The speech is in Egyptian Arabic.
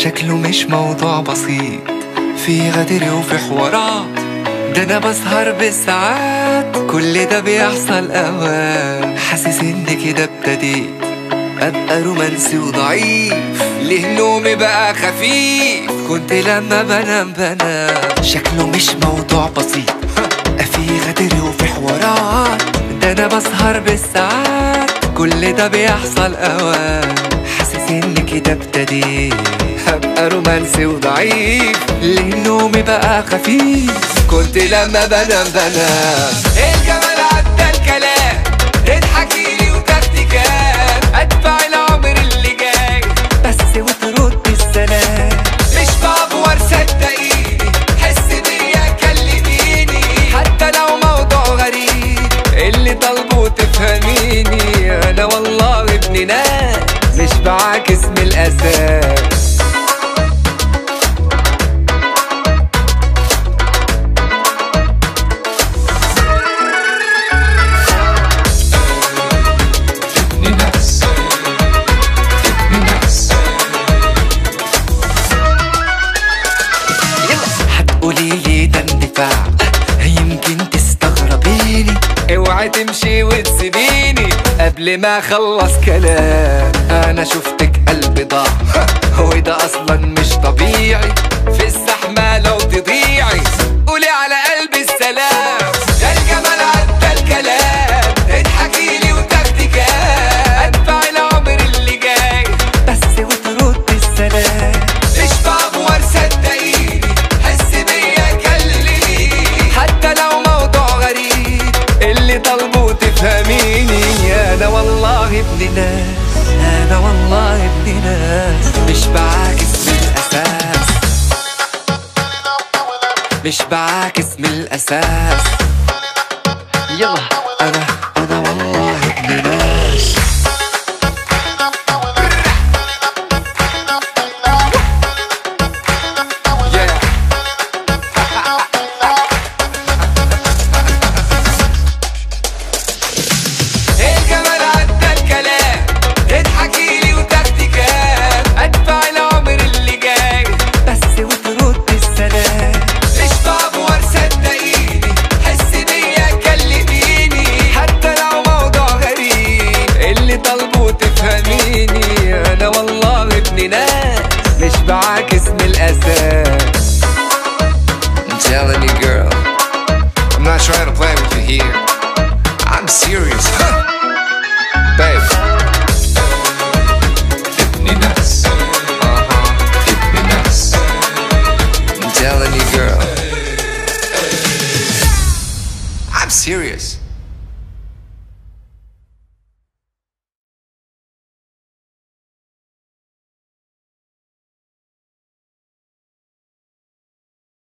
شكله مش موضوع بسيط في غدر وفي حوارات ده انا بسهر بالساعات كل ده بيحصل اوقات حاسس ان كده ابتديت ابقى رومانسي وضعيف ليه نومي بقى خفيف كنت لما بنام بنام شكله مش موضوع بسيط في غدر وفي حوارات ده انا بسهر بالساعات كل ده بيحصل اوقات حاسس ان كده ابتديت هبقى رومانسي وضعيف ليه نومي بقى خفيف كنت لما بنام بنام الجمال عدى الكلام تضحكيلي وتاخدي كام ادفع العمر اللي جاي بس وترد السلام مش بعبور صدقيني حس بيا كلميني حتى لو موضوع غريب اللي طالبه تفهميني انا والله ابن ناس مش بعاكس من الاساس هتقولي لي ده اندفاع يمكن تستغربيني اوعي تمشي وتسيبيني قبل ما اخلص كلام انا شفتك قلبي ضاع وده اصلا مش طبيعي في الزحمه لو تضيعي قولي على قلبي السلام ده الجمال عدى الكلام اضحكي لي وتاخدي كام ادفع العمر اللي جاي بس وترد السلام مش بعبور صدقيني حس بيا كلميني حتى لو موضوع غريب اللي طالبه تفهميني انا والله ابن ناس انا والله ابن ناس مش بعاكس من الاساس مش بعاكس من الاساس يلا انا انا والله ابن ناس Yeah. الجمال عدى الكلام تضحكي لي وتاخدي كام ادفع العمر اللي جاي بس وترد السلام مش بعبور صدقيني حس بيا كلميني حتى لو موضوع غريب اللي طالبه تفهميني انا والله ابن ناس مش بعاكس من الاساس I'm telling you girl I'm not trying to play with you here I'm serious Babe ابني ناس ابني ناس I'm telling you girl I'm serious